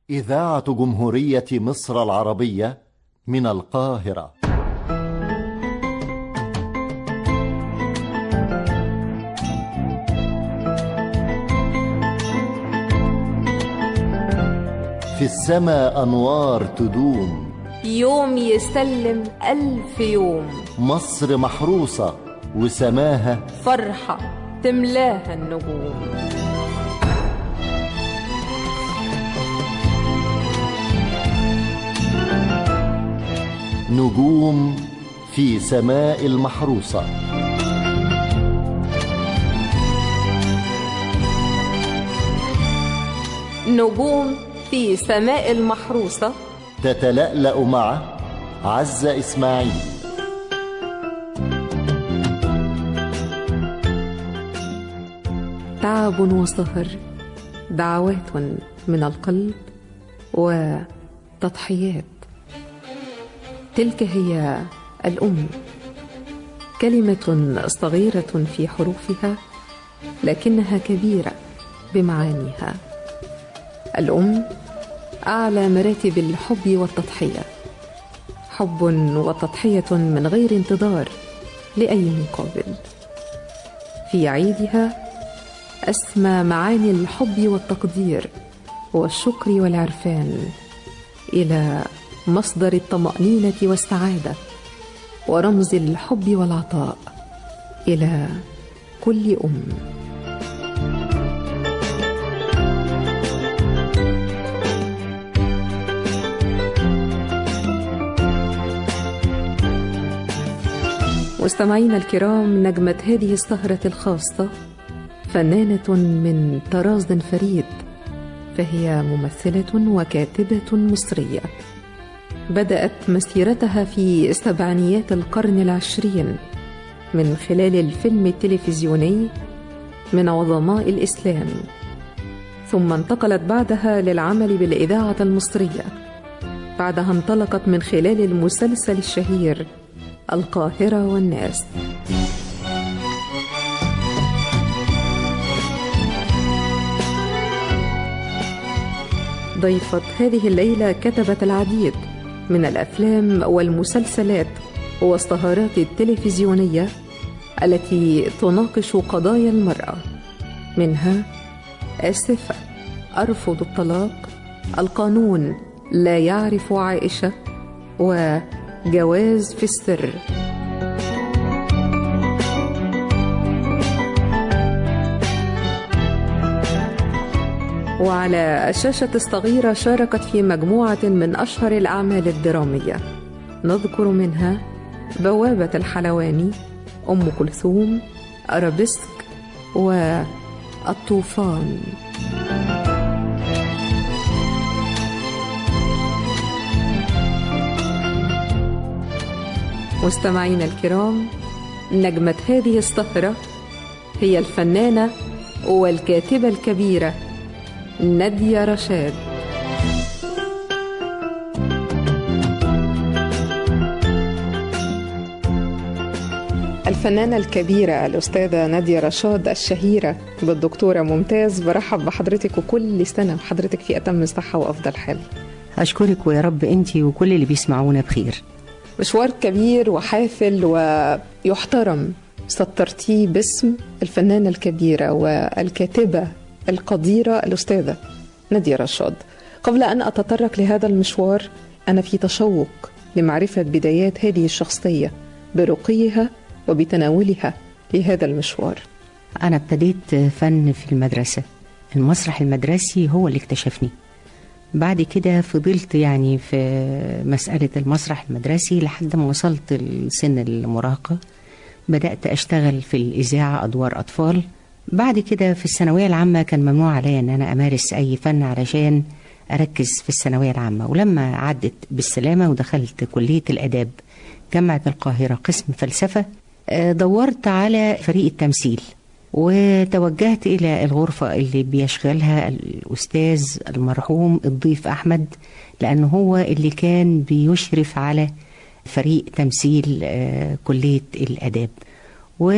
إذاعة جمهورية مصر العربية من القاهرة في السماء أنوار تدوم يوم يسلم ألف يوم مصر محروسة وسماها فرحة تملاها النجوم نجوم في سماء المحروسة نجوم في سماء المحروسة تتلألأ مع عزة إسماعيل تعب وسهر دعوات من القلب وتضحيات تلك هي الأم كلمة صغيرة في حروفها لكنها كبيرة بمعانيها الأم أعلى مراتب الحب والتضحية حب وتضحية من غير انتظار لأي مقابل في عيدها أسمى معاني الحب والتقدير والشكر والعرفان إلى مصدر الطمأنينة والسعادة ورمز الحب والعطاء إلى كل أم مستمعينا الكرام نجمة هذه السهرة الخاصة فنانة من طراز فريد فهي ممثلة وكاتبة مصرية بدأت مسيرتها في سبعينيات القرن العشرين من خلال الفيلم التلفزيوني من عظماء الإسلام ثم انتقلت بعدها للعمل بالإذاعة المصرية بعدها انطلقت من خلال المسلسل الشهير القاهرة والناس ضيفة هذه الليلة كتبت العديد من الافلام والمسلسلات والسهرات التلفزيونيه التي تناقش قضايا المراه منها اسفه ارفض الطلاق القانون لا يعرف عائشه وجواز في السر وعلى الشاشة الصغيرة شاركت في مجموعة من أشهر الأعمال الدرامية نذكر منها بوابة الحلواني أم كلثوم أرابيسك والطوفان مستمعينا الكرام نجمة هذه السهرة هي الفنانة والكاتبة الكبيرة نادية رشاد الفنانة الكبيرة الأستاذة نادية رشاد الشهيرة بالدكتورة ممتاز برحب بحضرتك وكل سنة وحضرتك في أتم صحة وأفضل حال أشكرك ويا رب أنت وكل اللي بيسمعونا بخير مشوار كبير وحافل ويحترم سطرتيه باسم الفنانة الكبيرة والكاتبة القديرة الأستاذة نادية رشاد قبل أن أتطرق لهذا المشوار أنا في تشوق لمعرفة بدايات هذه الشخصية برقيها وبتناولها لهذا المشوار أنا ابتديت فن في المدرسة المسرح المدرسي هو اللي اكتشفني بعد كده فضلت يعني في مسألة المسرح المدرسي لحد ما وصلت لسن المراهقة بدأت أشتغل في الإذاعة أدوار أطفال بعد كده في الثانوية العامة كان ممنوع عليا ان انا امارس اي فن علشان اركز في الثانوية العامة ولما عدت بالسلامة ودخلت كلية الاداب جامعة القاهرة قسم فلسفة دورت على فريق التمثيل وتوجهت إلى الغرفة اللي بيشغلها الأستاذ المرحوم الضيف أحمد لأنه هو اللي كان بيشرف على فريق تمثيل كلية الآداب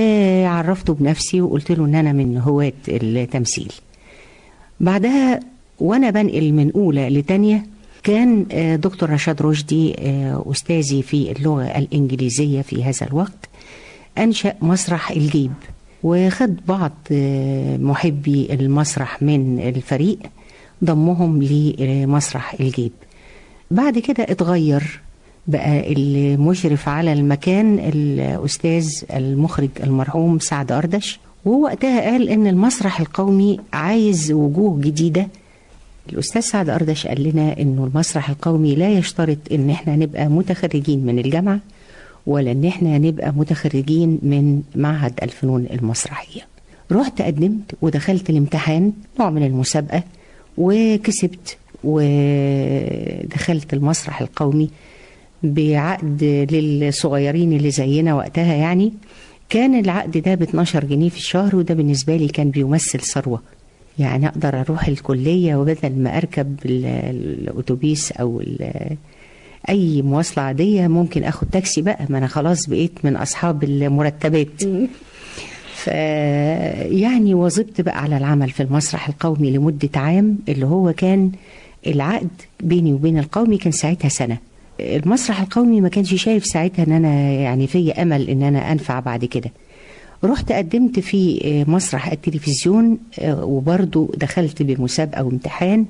وعرفته بنفسي وقلت له ان انا من هواة التمثيل بعدها وانا بنقل من اولى لتانية كان آه، دكتور رشاد رشدي آه، استاذي في اللغه الانجليزيه في هذا الوقت انشا مسرح الجيب وخد بعض آه، محبي المسرح من الفريق ضمهم لمسرح الجيب بعد كده اتغير بقى المشرف على المكان الأستاذ المخرج المرحوم سعد أردش ووقتها قال إن المسرح القومي عايز وجوه جديدة الأستاذ سعد أردش قال لنا إنه المسرح القومي لا يشترط إن إحنا نبقى متخرجين من الجامعة ولا إن إحنا نبقى متخرجين من معهد الفنون المسرحية رحت قدمت ودخلت الامتحان نوع من المسابقة وكسبت ودخلت المسرح القومي بعقد للصغيرين اللي زينا وقتها يعني كان العقد ده ب 12 جنيه في الشهر وده بالنسبة لي كان بيمثل ثروة يعني أقدر أروح الكلية وبدل ما أركب ال- الأتوبيس أو ال- أي مواصلة عادية ممكن أخد تاكسي بقى ما أنا خلاص بقيت من أصحاب المرتبات ف يعني واظبت بقى على العمل في المسرح القومي لمدة عام اللي هو كان العقد بيني وبين القومي كان ساعتها سنة المسرح القومي ما كانش شايف ساعتها ان انا يعني في امل ان انا انفع بعد كده رحت قدمت في مسرح التلفزيون وبرضو دخلت بمسابقة وامتحان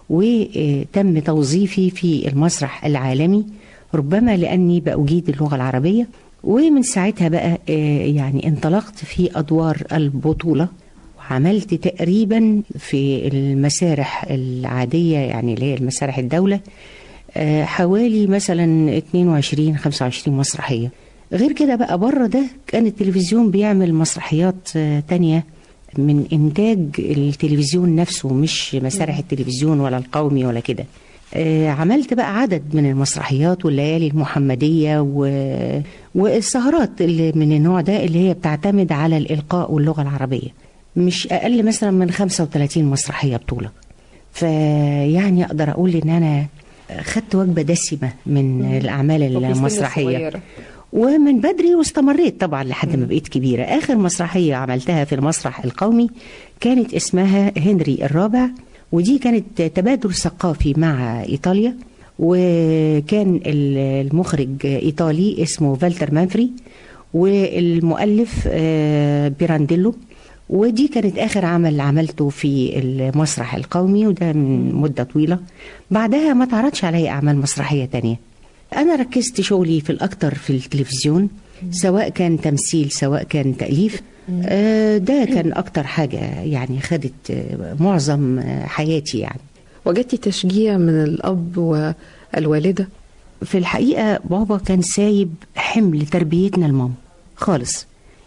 وتم توظيفي في المسرح العالمي ربما لأني بأجيد اللغة العربية ومن ساعتها بقى يعني انطلقت في أدوار البطولة وعملت تقريبا في المسارح العادية يعني اللي هي المسارح الدولة حوالي مثلا 22 25 مسرحية غير كده بقى بره ده كان التلفزيون بيعمل مسرحيات تانية من إنتاج التلفزيون نفسه مش مسارح التلفزيون ولا القومي ولا كده عملت بقى عدد من المسرحيات والليالي المحمدية و... والسهرات اللي من النوع ده اللي هي بتعتمد على الإلقاء واللغة العربية مش أقل مثلا من 35 مسرحية بطولة فيعني أقدر أقول إن أنا خدت وجبة دسمة من الأعمال المسرحية ومن بدري واستمريت طبعا لحد ما بقيت كبيرة آخر مسرحية عملتها في المسرح القومي كانت اسمها هنري الرابع ودي كانت تبادل ثقافي مع إيطاليا وكان المخرج إيطالي اسمه فالتر مانفري والمؤلف بيرانديلو ودي كانت آخر عمل عملته في المسرح القومي وده من مدة طويلة بعدها ما تعرضش علي أعمال مسرحية تانية أنا ركزت شغلي في الأكتر في التلفزيون سواء كان تمثيل سواء كان تأليف آه ده كان أكتر حاجة يعني خدت معظم حياتي يعني وجدتي تشجيع من الأب والوالدة في الحقيقة بابا كان سايب حمل تربيتنا المام خالص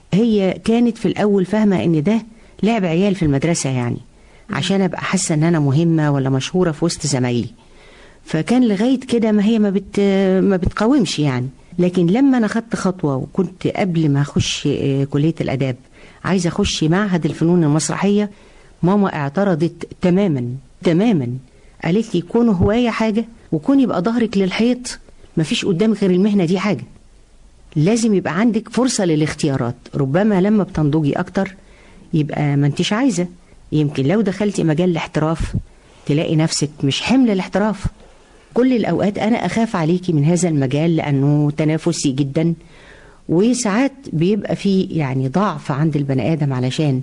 هي كانت في الأول فاهمة إن ده لعب عيال في المدرسة يعني عشان أبقى حاسة إن أنا مهمة ولا مشهورة في وسط زمايلي فكان لغاية كده ما هي ما, بت ما بتقاومش يعني لكن لما أنا خدت خطوة وكنت قبل ما أخش كلية الآداب عايزة أخش معهد الفنون المسرحية ماما اعترضت تماما تماما قالت لي كونه هواية حاجة وكون يبقى ظهرك للحيط مفيش قدامك غير المهنة دي حاجة لازم يبقى عندك فرصة للاختيارات ربما لما بتنضجي أكتر يبقى ما انتش عايزة يمكن لو دخلتي مجال الاحتراف تلاقي نفسك مش حمل الاحتراف كل الأوقات أنا أخاف عليكي من هذا المجال لأنه تنافسي جدا وساعات بيبقى فيه يعني ضعف عند البني آدم علشان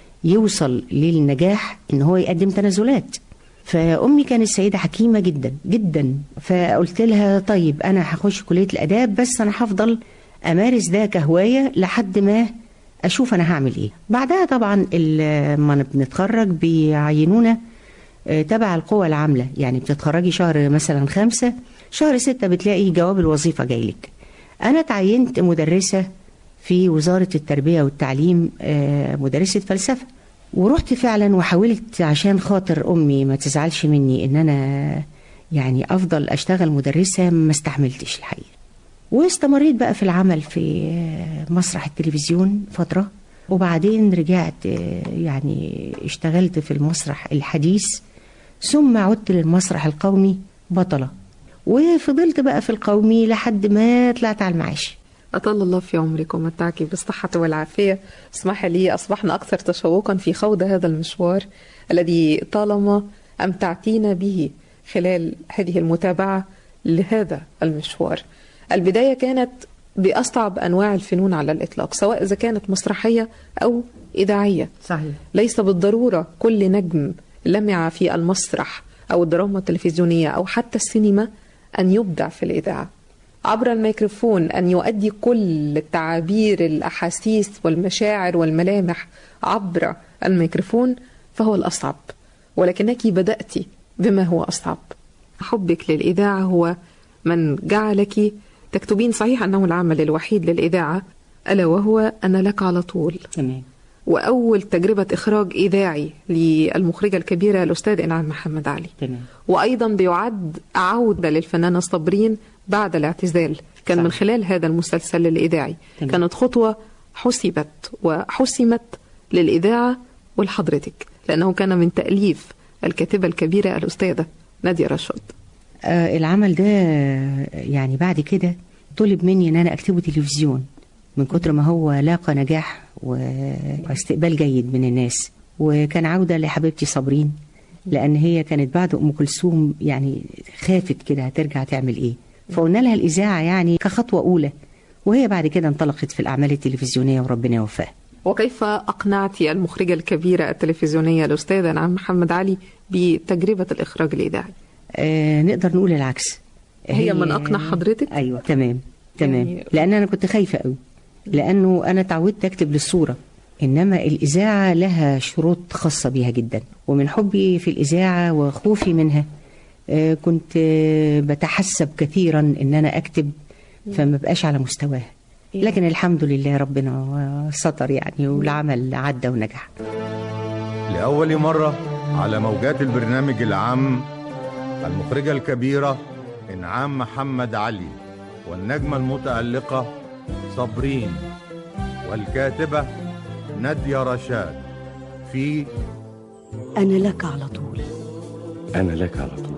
يوصل للنجاح إن هو يقدم تنازلات فأمي كانت سيدة حكيمة جدا جدا فقلت لها طيب أنا هخش كلية الآداب بس أنا هفضل أمارس ده كهواية لحد ما أشوف أنا هعمل إيه بعدها طبعا لما بنتخرج بيعينونا تبع القوى العاملة يعني بتتخرجي شهر مثلا خمسة شهر ستة بتلاقي جواب الوظيفة جايلك أنا تعينت مدرسة في وزارة التربية والتعليم مدرسة فلسفة ورحت فعلا وحاولت عشان خاطر امي ما تزعلش مني ان انا يعني افضل اشتغل مدرسه ما استحملتش الحقيقه واستمريت بقى في العمل في مسرح التلفزيون فتره وبعدين رجعت يعني اشتغلت في المسرح الحديث ثم عدت للمسرح القومي بطله وفضلت بقى في القومي لحد ما طلعت على المعاش أطال الله في عمرك ومتعك بالصحة والعافية اسمح لي أصبحنا أكثر تشوقا في خوض هذا المشوار الذي طالما أمتعتينا به خلال هذه المتابعة لهذا المشوار البداية كانت بأصعب أنواع الفنون على الإطلاق سواء إذا كانت مسرحية أو إذاعية صحيح ليس بالضرورة كل نجم لمع في المسرح أو الدراما التلفزيونية أو حتى السينما أن يبدع في الإذاعة عبر الميكروفون أن يؤدي كل التعابير الأحاسيس والمشاعر والملامح عبر الميكروفون فهو الأصعب ولكنك بدأت بما هو أصعب حبك للإذاعة هو من جعلك تكتبين صحيح أنه العمل الوحيد للإذاعة ألا وهو أنا لك على طول تمام وأول تجربة إخراج إذاعي للمخرجة الكبيرة الأستاذ إنعام محمد علي تمام وأيضا بيعد عودة للفنانة صابرين بعد الاعتزال كان صح. من خلال هذا المسلسل الإذاعي تمام. كانت خطوة حسبت وحسمت للإذاعة ولحضرتك لأنه كان من تأليف الكاتبة الكبيرة الأستاذة نادية رشاد آه العمل ده آه، يعني بعد كده طلب مني ان انا اكتبه تلفزيون من كتر ما هو لاقى نجاح و- واستقبال جيد من الناس وكان عودة لحبيبتي صابرين لان هي كانت بعد ام كلثوم يعني خافت كده هترجع تعمل ايه فقلنا لها الاذاعه يعني كخطوه اولى وهي بعد كده انطلقت في الاعمال التلفزيونيه وربنا يوفقها وكيف أقنعت المخرجة الكبيرة التلفزيونية الأستاذة نعم محمد علي بتجربة الإخراج الإذاعي آه نقدر نقول العكس هي من أقنع حضرتك؟ ايوه تمام تمام يعني- لان انا كنت خايفه قوي لانه انا اتعودت اكتب للصوره انما الاذاعه لها شروط خاصه بيها جدا ومن حبي في الاذاعه وخوفي منها آه، كنت آه، بتحسب كثيرا ان انا اكتب فما بقاش على مستواها لكن الحمد لله ربنا ستر يعني والعمل عدى ونجح لأول مرة على موجات البرنامج العام المخرجة الكبيرة إنعام محمد علي والنجمة المتألقة صابرين والكاتبة نادية رشاد في أنا لك على طول أنا لك على طول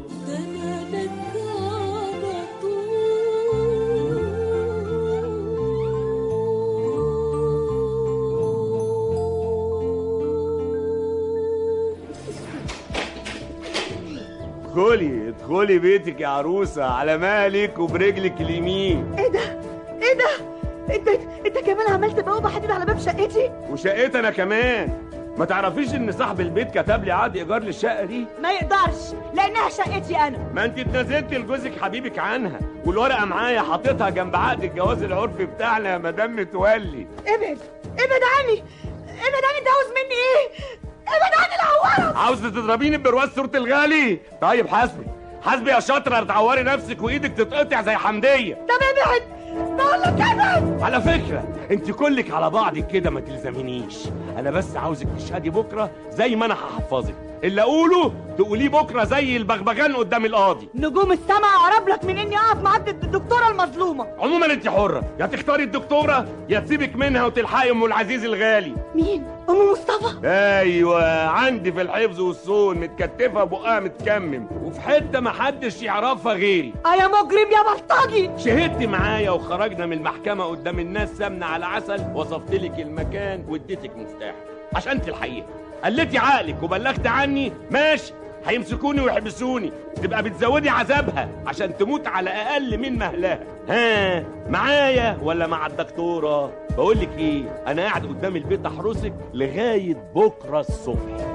ادخلي ادخلي بيتك يا عروسة على مالك وبرجلك اليمين إيه ده؟ إيه ده؟ أنت أنت كمان عملت بوابة حديد على باب شقتي؟ وشقتي انا كمان ما تعرفيش ان صاحب البيت كتب لي عقد ايجار للشقة دي ما يقدرش لأنها شقتي أنا ما انت اتنازلتي لجوزك حبيبك عنها والورقة معايا حاططها جنب عقد الجواز العرفي بتاعنا يا مدام متولي ابعد ابعد عني ابعد عني أنت عاوز مني إيه؟ ابعد عني العوارة عاوزة تضربيني برواز صورة الغالي طيب حاسبي حاسبي يا شاطرة تعوري نفسك وايدك تتقطع زي حمدية طب ابعد بقول لك ابعد على فكرة انت كلك على بعضك كده ما تلزمينيش انا بس عاوزك تشهدي بكرة زي ما انا هحفظك اللي اقوله تقوليه بكرة زي البغبغان قدام القاضي نجوم السماء أقرب لك من إني أقف مع الد- الدكتورة المظلومة عموما انت حرة يا تختاري الدكتورة يا تسيبك منها وتلحقي ام العزيز الغالي مين؟ أم مصطفى؟ ايوه عندي في الحفظ والصون متكتفة بقها متكمم وفي حتة محدش يعرفها غيري آه يا مجرم يا بلطجي شهدت معايا وخرجنا من المحكمة قدام الناس سمنة على عسل وصفت لك المكان واديتك مفتاح عشان تلحقيها قلتي عقلك وبلغت عني ماشي هيمسكوني ويحبسوني تبقى بتزودي عذابها عشان تموت على اقل من مهلها ها معايا ولا مع الدكتوره بقول لك ايه انا قاعد قدام البيت احرسك لغايه بكره الصبح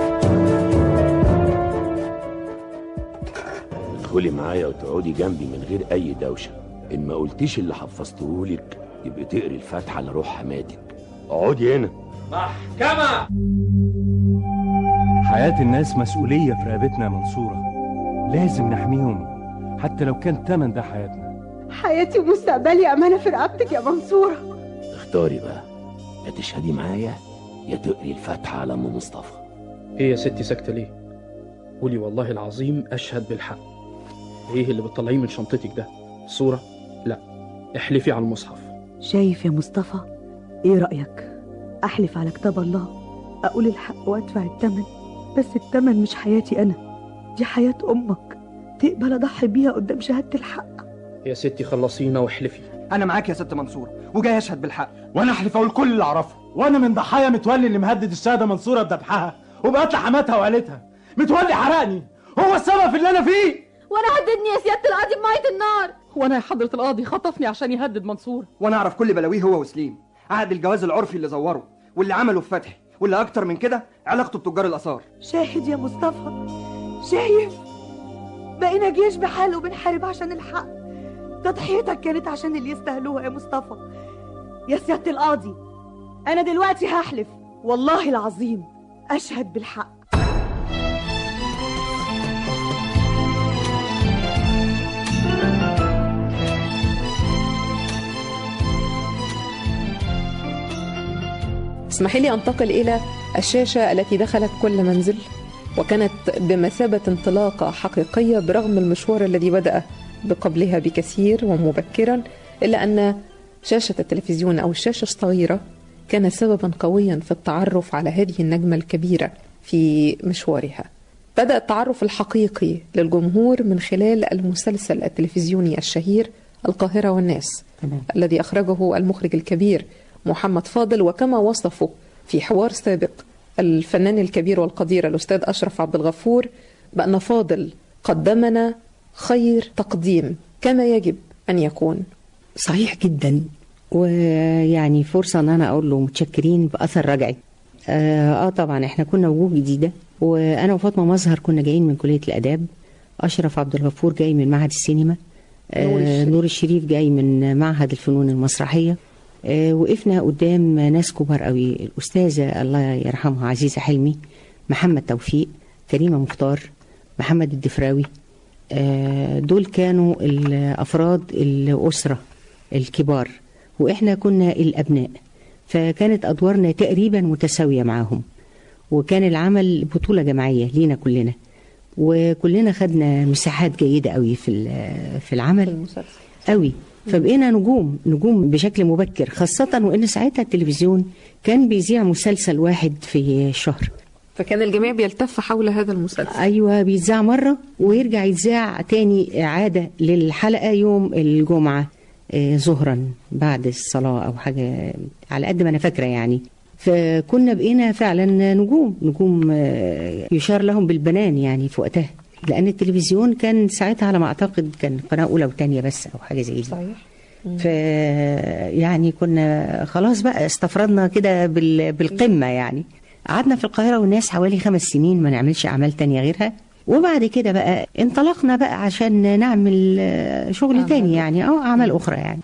ادخلي معايا وتقعدي جنبي من غير اي دوشه ان ما قلتيش اللي حفظتهولك يبقى تقري الفاتحه لروح حماتك اقعدي هنا محكمه حياة الناس مسؤولية في رقبتنا يا منصورة لازم نحميهم حتى لو كان تمن ده حياتنا حياتي ومستقبلي أمانة في رقبتك يا منصورة اختاري بقى يا تشهدي معايا يا تقري الفاتحه على ام مصطفى ايه يا ستي ساكته ليه قولي والله العظيم اشهد بالحق ايه اللي بتطلعيه من شنطتك ده صوره لا احلفي على المصحف شايف يا مصطفى ايه رأيك احلف على كتاب الله اقول الحق وادفع الثمن بس الثمن مش حياتي انا دي حياة امك تقبل اضحي بيها قدام شهادة الحق يا ستي خلصينا واحلفي انا معاك يا ست منصور وجاي اشهد بالحق وانا احلف اقول كل اللي اعرفه وانا من ضحايا متولي اللي مهدد الساده منصوره بذبحها وبقتل حماتها وعيلتها متولي حرقني هو السبب في اللي انا فيه وانا هددني يا سياده القاضي بميه النار وانا يا حضره القاضي خطفني عشان يهدد منصور وانا اعرف كل بلاويه هو وسليم عقد الجواز العرفي اللي زوره واللي عمله في فتحي واللي اكتر من كده علاقته بتجار الاثار شاهد يا مصطفى شايف بقينا جيش بحاله بنحارب عشان الحق تضحيتك كانت عشان اللي يستاهلوها يا مصطفى يا سيادة القاضي أنا دلوقتي هحلف والله العظيم أشهد بالحق اسمحي لي أنتقل إلى الشاشة التي دخلت كل منزل وكانت بمثابة انطلاقة حقيقية برغم المشوار الذي بدأ بقبلها بكثير ومبكرا إلا أن شاشة التلفزيون أو الشاشة الصغيرة كانت سببا قويا في التعرف على هذه النجمة الكبيرة في مشوارها بدأ التعرف الحقيقي للجمهور من خلال المسلسل التلفزيوني الشهير القاهرة والناس تمام. الذي أخرجه المخرج الكبير محمد فاضل وكما وصفه في حوار سابق الفنان الكبير والقدير الأستاذ أشرف عبد الغفور بأن فاضل قدمنا خير تقديم كما يجب أن يكون صحيح جدا ويعني فرصة ان انا اقول له متشكرين باثر رجعي اه, آه طبعا احنا كنا وجوه جديدة وانا وفاطمة مظهر كنا جايين من كلية الاداب اشرف عبد الغفور جاي من معهد السينما نور آه الشريف. نور الشريف جاي من معهد الفنون المسرحية آه وقفنا قدام ناس كبار قوي الأستاذة الله يرحمها عزيزة حلمي محمد توفيق كريمة مختار محمد الدفراوي آه دول كانوا الأفراد الأسرة الكبار وإحنا كنا الأبناء فكانت أدوارنا تقريبا متساوية معاهم وكان العمل بطولة جماعية لينا كلنا وكلنا خدنا مساحات جيدة قوي في ال- في العمل المسلسل قوي فبقينا نجوم نجوم بشكل مبكر خاصة وإن ساعتها التلفزيون كان بيذيع مسلسل واحد في الشهر فكان الجميع بيلتف حول هذا المسلسل أيوة بيتذاع مرة ويرجع يتذاع تاني إعادة للحلقة يوم الجمعة آه، ظهرا بعد الصلاة أو حاجة على قد ما أنا فاكرة يعني فكنا بقينا فعلا نجوم نجوم آه، يشار لهم بالبنان يعني في وقتها لأن التلفزيون كان ساعتها على ما أعتقد كان قناة أولى وتانية بس أو حاجة زي دي صحيح ف يعني كنا خلاص بقى استفردنا كده بال... بالقمة يعني قعدنا في القاهرة والناس حوالي خمس سنين ما نعملش أعمال تانية غيرها وبعد كده بقى انطلقنا بقى عشان نعمل آه، شغل أعمال تاني يعني أو أعمال أخرى يعني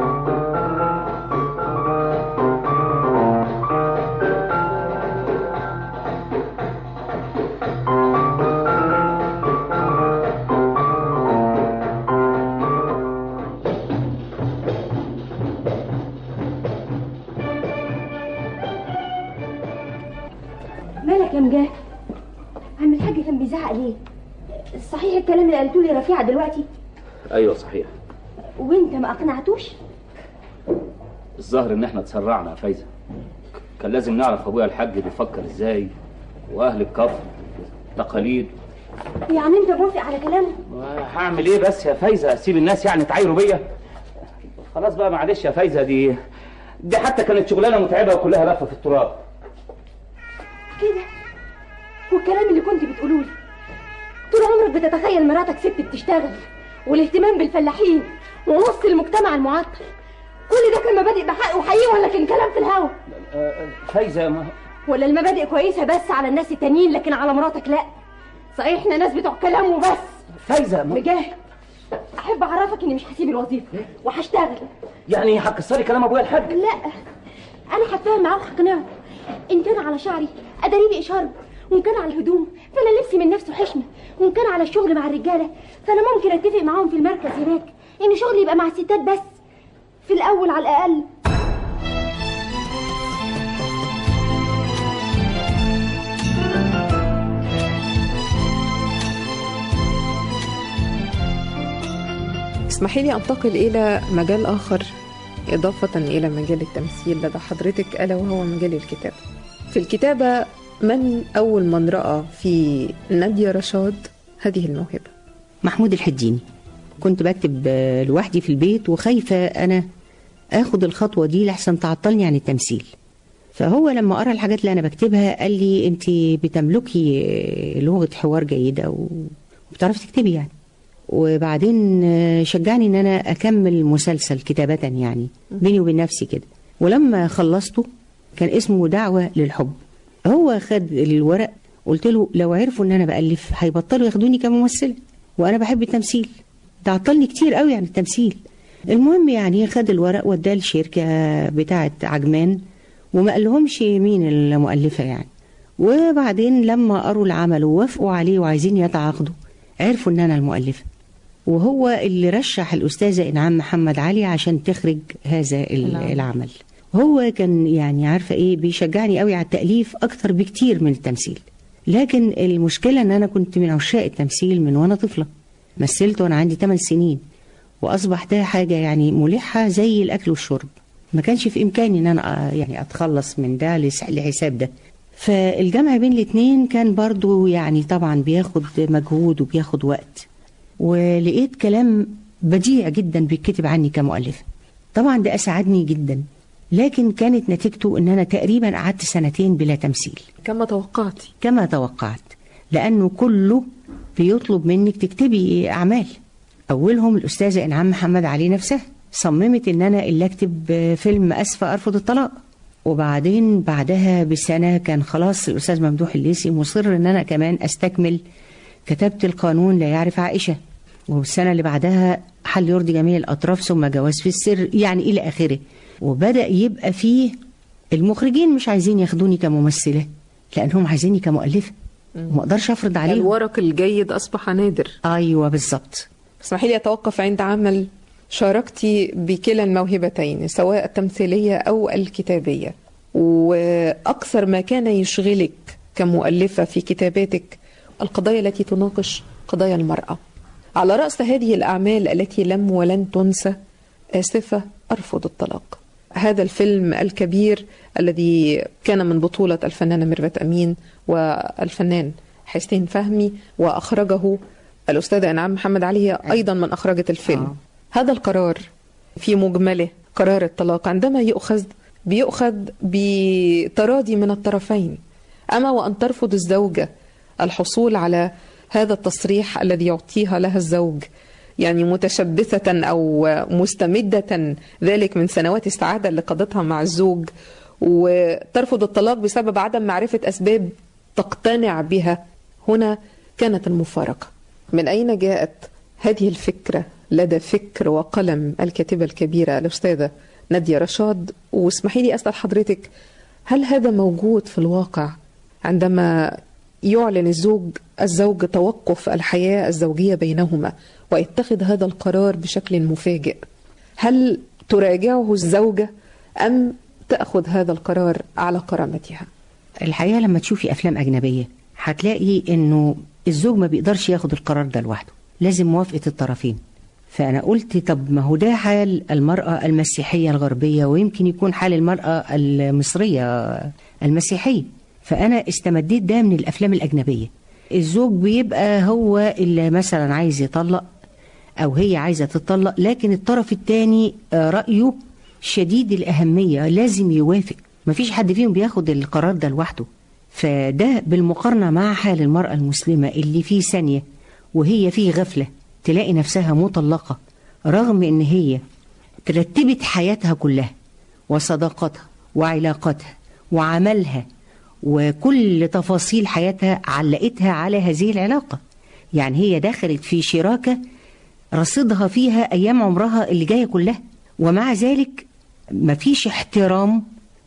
مالك يا مجاهد عم الحاج كان بيزعق ليه صحيح الكلام اللي قالته لي رفيعه دلوقتي ايوه صحيح وانت ما اقنعتوش الظاهر ان احنا اتسرعنا يا فايزه كان لازم نعرف ابويا الحاج بيفكر ازاي واهل الكفر تقاليد يعني انت موافق على كلامه هعمل ايه بس يا فايزه اسيب الناس يعني تعايروا بيا خلاص بقى معلش يا فايزه دي دي حتى كانت شغلانه متعبه وكلها لفه في التراب كده والكلام اللي كنت بتقوله لي طول عمرك بتتخيل مراتك ست بتشتغل والاهتمام بالفلاحين ونص المجتمع المعطل كل ده كان مبادئ بحق وحقيقي ولا كان كلام في الهوا فايزه ما ولا المبادئ كويسه بس على الناس التانيين لكن على مراتك لا صحيح احنا ناس بتوع كلام وبس فايزه ما... مجاهد احب اعرفك اني مش هسيب الوظيفه وهشتغل يعني هتكسري كلام ابويا الحاج لا انا هتفاهم معاه وهقنعه ان كان على شعري اداري باشارب وان كان على الهدوم فانا لبسي من نفسه حشمه وان كان على الشغل مع الرجاله فانا ممكن اتفق معاهم في المركز هناك ان شغلي يبقى مع الستات بس في الاول على الاقل اسمحي لي أنتقل إلى مجال آخر إضافة إلى مجال التمثيل لدى حضرتك ألا وهو مجال الكتابة في الكتابة من أول من رأى في نادية رشاد هذه الموهبة محمود الحديني كنت بكتب آه، لوحدي في البيت وخايفة أنا آخد الخطوة دي لحسن تعطلني عن التمثيل فهو لما قرا الحاجات اللي انا بكتبها قال لي انت بتملكي لغه حوار جيده وبتعرفي تكتبي يعني وبعدين شجعني ان انا اكمل مسلسل كتابه يعني بيني وبين نفسي كده ولما خلصته كان اسمه دعوه للحب هو خد الورق قلت له لو عرفوا ان انا بالف هيبطلوا ياخدوني كممثله وانا بحب التمثيل ده عطلني كتير قوي عن التمثيل المهم يعني خد الورق وداه لشركه بتاعه عجمان وما قالهمش مين المؤلفه يعني وبعدين لما قروا العمل ووافقوا عليه وعايزين يتعاقدوا عرفوا ان انا المؤلفه وهو اللي رشح الاستاذه انعام محمد علي عشان تخرج هذا العمل هو كان يعني عارفه ايه بيشجعني قوي على التاليف اكتر بكتير من التمثيل لكن المشكله ان انا كنت من عشاق التمثيل من وانا طفله مثلت وانا عندي 8 سنين واصبح ده حاجه يعني ملحه زي الاكل والشرب ما كانش في امكاني ان انا يعني اتخلص من ده لحساب ده فالجمع بين الاثنين كان برضو يعني طبعا بياخد مجهود وبياخد وقت ولقيت كلام بديع جدا بيتكتب عني كمؤلفه طبعا ده اسعدني جدا لكن كانت نتيجته ان انا تقريبا قعدت سنتين بلا تمثيل كما توقعتي كما توقعت لانه كله بيطلب منك تكتبي اعمال اولهم الاستاذه انعام محمد علي نفسها صممت ان انا اللي اكتب فيلم اسفه ارفض الطلاق وبعدين بعدها بسنه كان خلاص الاستاذ ممدوح الليسي مصر ان انا كمان استكمل كتبت القانون لا يعرف عائشه والسنه اللي بعدها حل يرضي جميع الاطراف ثم جواز في السر يعني الى اخره وبدا يبقى فيه المخرجين مش عايزين ياخدوني كممثله لانهم عايزيني كمؤلفه وما اقدرش افرض عليهم الورق الجيد اصبح نادر ايوه بالظبط اسمحي لي اتوقف عند عمل شاركتي بكلا الموهبتين سواء التمثيليه او الكتابيه واكثر ما كان يشغلك كمؤلفه في كتاباتك القضايا التي تناقش قضايا المراه على راس هذه الاعمال التي لم ولن تنسى اسفه ارفض الطلاق هذا الفيلم الكبير الذي كان من بطولة الفنانة ميرفت أمين والفنان حسين فهمي وأخرجه الأستاذة إنعام محمد علي أيضا من أخرجت الفيلم آه. هذا القرار في مجمله قرار الطلاق عندما يؤخذ بيؤخذ بتراضي من الطرفين أما وأن ترفض الزوجة الحصول على هذا التصريح الذي يعطيها لها الزوج يعني متشبثة أو مستمدة ذلك من سنوات السعادة اللي قضتها مع الزوج وترفض الطلاق بسبب عدم معرفة أسباب تقتنع بها هنا كانت المفارقة من أين جاءت هذه الفكرة لدى فكر وقلم الكاتبة الكبيرة الأستاذة نادية رشاد واسمحي لي أسأل حضرتك هل هذا موجود في الواقع عندما يعلن الزوج الزوج توقف الحياة الزوجية بينهما ويتخذ هذا القرار بشكل مفاجئ هل تراجعه الزوجة أم تأخذ هذا القرار على كرامتها الحقيقة لما تشوفي أفلام أجنبية هتلاقي إنه الزوج ما بيقدرش ياخد القرار ده لوحده لازم موافقة الطرفين فأنا قلت طب ما هو ده حال المرأة المسيحية الغربية ويمكن يكون حال المرأة المصرية المسيحية فأنا استمديت ده من الأفلام الأجنبية الزوج بيبقى هو اللي مثلا عايز يطلق أو هي عايزة تطلق لكن الطرف الثاني رأيه شديد الأهمية لازم يوافق مفيش حد فيهم بياخد القرار ده لوحده فده بالمقارنة مع حال المرأة المسلمة اللي في ثانية وهي في غفلة تلاقي نفسها مطلقة رغم ان هي ترتبت حياتها كلها وصداقتها وعلاقاتها وعملها وكل تفاصيل حياتها علقتها على هذه العلاقة يعني هي دخلت في شراكة رصيدها فيها أيام عمرها اللي جاية كلها ومع ذلك مفيش احترام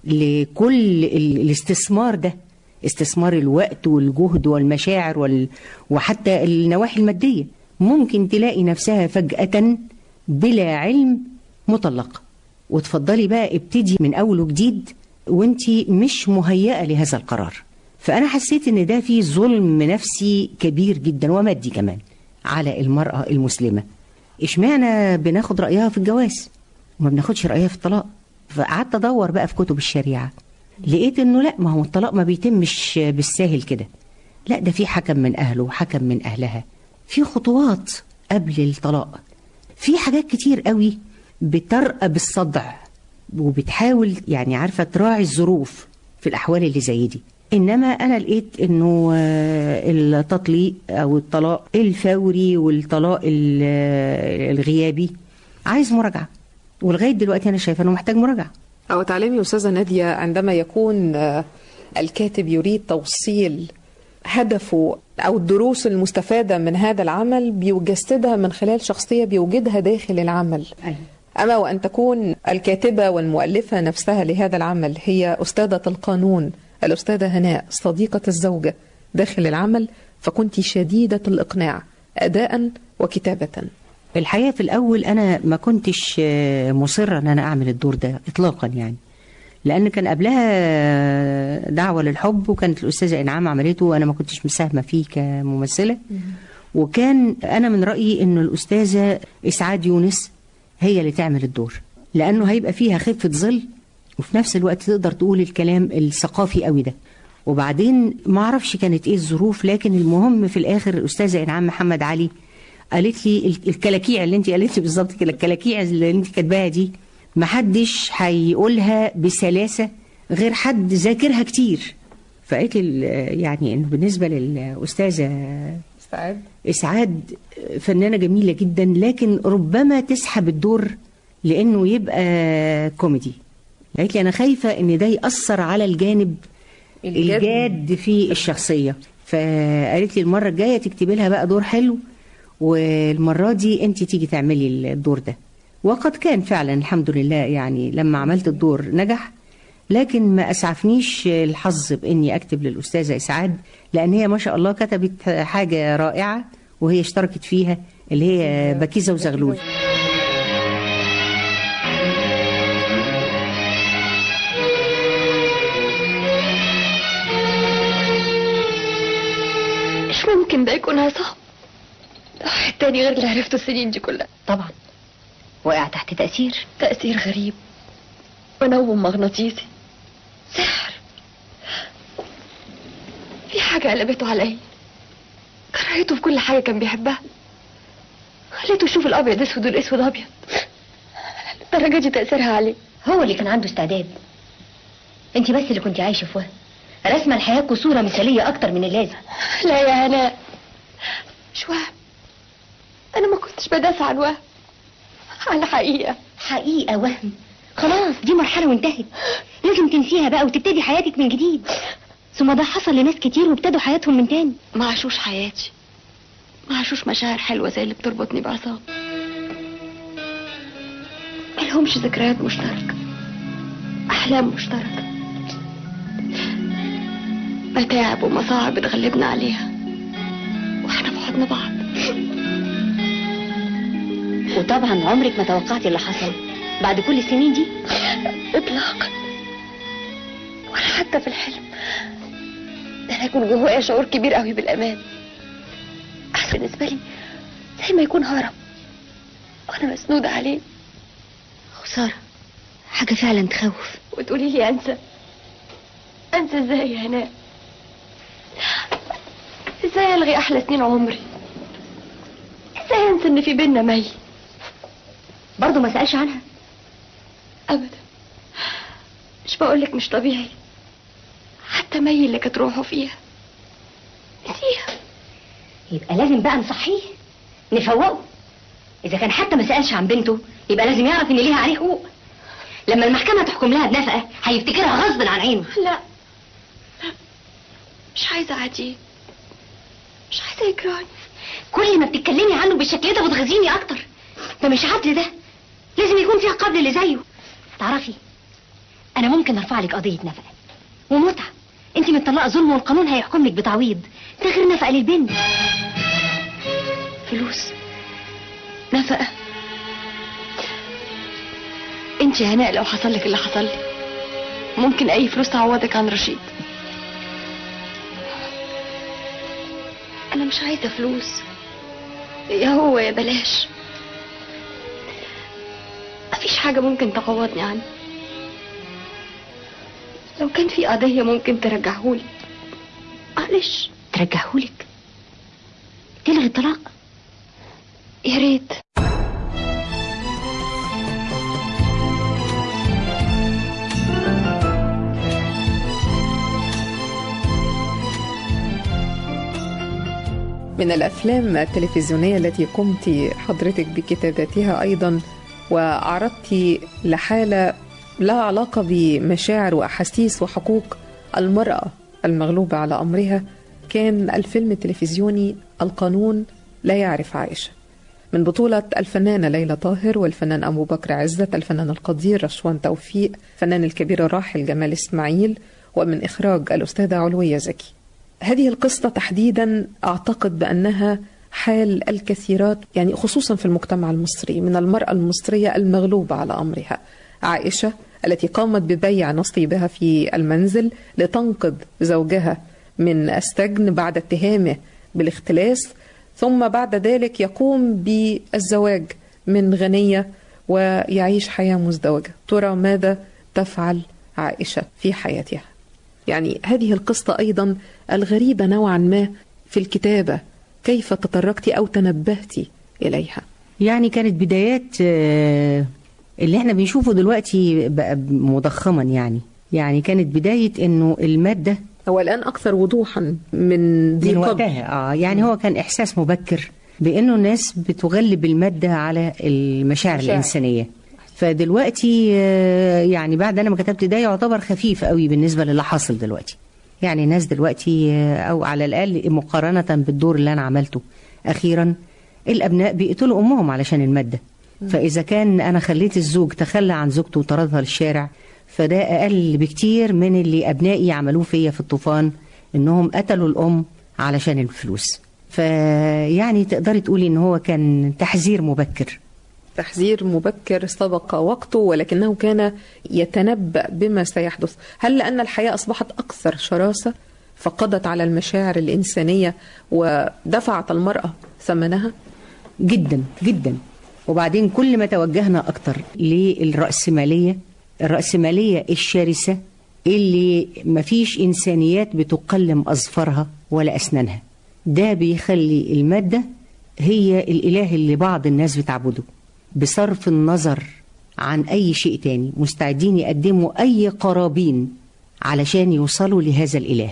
لكل الاستثمار ده استثمار الوقت والجهد والمشاعر وال... وحتى النواحي المادية ممكن تلاقي نفسها فجأة بلا علم مطلقة وتفضلي بقى ابتدي من أول وجديد وانت مش مهيئة لهذا القرار فأنا حسيت ان ده فيه ظلم نفسي كبير جدا ومادي كمان على المرأة المسلمة اشمعنى بناخد رأيها في الجواز وما بناخدش رأيها في الطلاق فقعدت ادور بقى في كتب الشريعة لقيت انه لا ما هو الطلاق ما بيتمش بالساهل كده لا ده في حكم من اهله وحكم من اهلها في خطوات قبل الطلاق في حاجات كتير قوي بترقى بالصدع وبتحاول يعني عارفة تراعي الظروف في الأحوال اللي زي دي إنما أنا لقيت إنه آه، التطليق أو الطلاق الفوري والطلاق ال- آه، الغيابي عايز مراجعة ولغاية دلوقتي أنا شايفة إنه محتاج مراجعة أو تعلمي أستاذة نادية عندما يكون آه، الكاتب يريد توصيل هدفه أو الدروس المستفادة من هذا العمل بيجسدها من خلال شخصية بيوجدها داخل العمل أيوة. أما وأن تكون الكاتبة والمؤلفة نفسها لهذا العمل هي أستاذة القانون الأستاذة هناء صديقة الزوجة داخل العمل فكنت شديدة الإقناع أداء وكتابة الحقيقة في الأول أنا ما كنتش آه، مصرة أن أنا أعمل الدور ده إطلاقا يعني لأن كان قبلها دعوة للحب وكانت الأستاذة إنعام عملته وأنا ما كنتش مساهمة فيه كممثلة وكان أنا من رأيي أن الأستاذة إسعاد يونس هي اللي تعمل الدور لأنه هيبقى فيها خفة ظل وفي نفس الوقت تقدر تقول الكلام الثقافي قوي ده وبعدين ما اعرفش كانت ايه الظروف لكن المهم في الاخر الاستاذه انعام محمد علي قالت لي ال- الكلاكيع اللي انت قالت لي بالظبط كده الكلاكيع اللي انت كاتباها دي محدش هيقولها بسلاسه غير حد ذاكرها كتير فقالت لي ال- يعني انه بالنسبه للاستاذه سعاد اسعاد فنانه جميله جدا لكن ربما تسحب الدور لانه يبقى كوميدي قالت لي انا خايفه ان ده ياثر على الجانب الجاد. الجاد في الشخصيه فقالت لي المره الجايه تكتبي لها بقى دور حلو والمره دي انت تيجي تعملي الدور ده وقد كان فعلا الحمد لله يعني لما عملت الدور نجح لكن ما اسعفنيش الحظ باني اكتب للاستاذه اسعاد لان هي ما شاء الله كتبت حاجه رائعه وهي اشتركت فيها اللي هي بكيزه وزغلول مش ممكن ده يكون عصام ده واحد تاني غير اللي عرفته السنين دي كلها طبعا وقع تحت تأثير تأثير غريب ونوم مغناطيسي سحر في حاجة قلبته عليا كرهته في كل حاجة كان بيحبها خليته يشوف الأبيض أسود والأسود أبيض الدرجة دي تأثيرها عليه هو اللي كان عنده استعداد انت بس اللي كنت عايشه في وهم رسمه الحياه صوره مثاليه اكتر من اللازم لا يا هناء مش وهم أنا ما كنتش بدافع عن وهم عن حقيقة حقيقه وهم خلاص دي مرحله وانتهت لازم تنسيها بقى وتبتدي حياتك من جديد ثم ده حصل لناس كتير وابتدوا حياتهم من تاني ما عاشوش حياتي ما عاشوش مشاعر حلوة زي اللي بتربطني بعصام ملهمش ذكريات مشتركة أحلام مشتركة متاعب ومصاعب اتغلبنا عليها واحنا في حضن بعض وطبعا عمرك ما توقعتي اللي حصل بعد كل السنين دي إطلاقا ولا حتى في الحلم ده أنا يكون جوايا شعور كبير قوي بالأمان أحس بالنسبة لي زي ما يكون هرم وأنا مسنودة عليه خساره حاجه فعلا تخوف وتقولي لي أنسى أنسى إزاي يا هناء إزاي ألغي أحلى سنين عمري إزاي أنسى إن في بينا مي برضه ما سالش عنها أبدا مش بقولك مش طبيعي حتى مي اللي كانت روحه فيها نسيها يبقى لازم بقى نصحيه نفوقه اذا كان حتى ما سالش عن بنته يبقى لازم يعرف ان ليها عليه حقوق لما المحكمه تحكم لها بنفقه هيفتكرها غصب عن عينه لا لا مش عايزة عديه مش عايزة يكرهني كل ما بتتكلمي عنه بالشكل ده بتغيظيني اكتر ده مش عدل ده لازم يكون في عقاب اللي زيه تعرفي انا ممكن ارفع لك قضيه نفقه ومتعه انت متطلقه ظلم والقانون هيحكم لك بتعويض ده غير نفقه للبنت فلوس نفقة انت يا هناء لو حصل لك اللي حصل لي ممكن اي فلوس تعوضك عن رشيد انا مش عايزة فلوس يا هو يا بلاش مفيش حاجة ممكن تعوضني عنه لو كان في قضية ممكن ترجعهولي معلش ترجعهولك تلغي الطلاق يا ريت من الأفلام التلفزيونية التي قمت حضرتك بكتابتها أيضا وأعرضت لحالة لها علاقة بمشاعر وأحاسيس وحقوق المرأة المغلوبة على أمرها كان الفيلم التلفزيوني القانون لا يعرف عائشة من بطولة الفنانة ليلى طاهر والفنان أبو بكر عزت الفنان القدير رشوان توفيق الفنان الكبير الراحل جمال إسماعيل ومن إخراج الأستاذة علوية زكي هذه القصة تحديدا أعتقد بأنها حال الكثيرات يعني خصوصا في المجتمع المصري من المرأة المصرية المغلوبة على أمرها عائشة التي قامت ببيع نصيبها في المنزل لتنقذ زوجها من السجن بعد اتهامه بالاختلاس ثم بعد ذلك يقوم بالزواج من غنية ويعيش حياة مزدوجة ترى ماذا تفعل عائشة في حياتها يعني هذه القصة أيضا الغريبة نوعا ما في الكتابة كيف تطرقت أو تنبهت إليها يعني كانت بدايات آه، اللي احنا بنشوفه دلوقتي بقى مضخما يعني يعني كانت بداية انه المادة هو الآن أكثر وضوحا من ذي من قبل وقتها اه يعني هو كان احساس مبكر بانه الناس بتغلب المادة على المشاعر مشاعر. الإنسانية فدلوقتي آه، يعني بعد انا ما كتبت ده يعتبر خفيف قوي بالنسبة للي حاصل دلوقتي يعني الناس دلوقتي آه، او على الاقل مقارنة بالدور اللي انا عملته اخيرا الابناء بيقتلوا امهم علشان المادة فاذا كان انا خليت الزوج تخلى عن زوجته وطردها للشارع فده اقل بكتير من اللي ابنائي عملوه فيا في الطوفان انهم قتلوا الام علشان الفلوس فيعني تقدري تقولي ان هو كان تحذير مبكر تحذير مبكر سبق وقته ولكنه كان يتنبأ بما سيحدث هل لأن الحياة أصبحت أكثر شراسة فقضت على المشاعر الإنسانية ودفعت المرأة ثمنها جدا جدا وبعدين كل ما توجهنا اكتر للرأسمالية الرأسمالية الشرسة اللي مفيش إنسانيات بتقلم أظفارها ولا أسنانها ده بيخلي المادة هي الإله اللي بعض الناس بتعبده بصرف النظر عن أي شيء تاني مستعدين يقدموا أي قرابين علشان يوصلوا لهذا الإله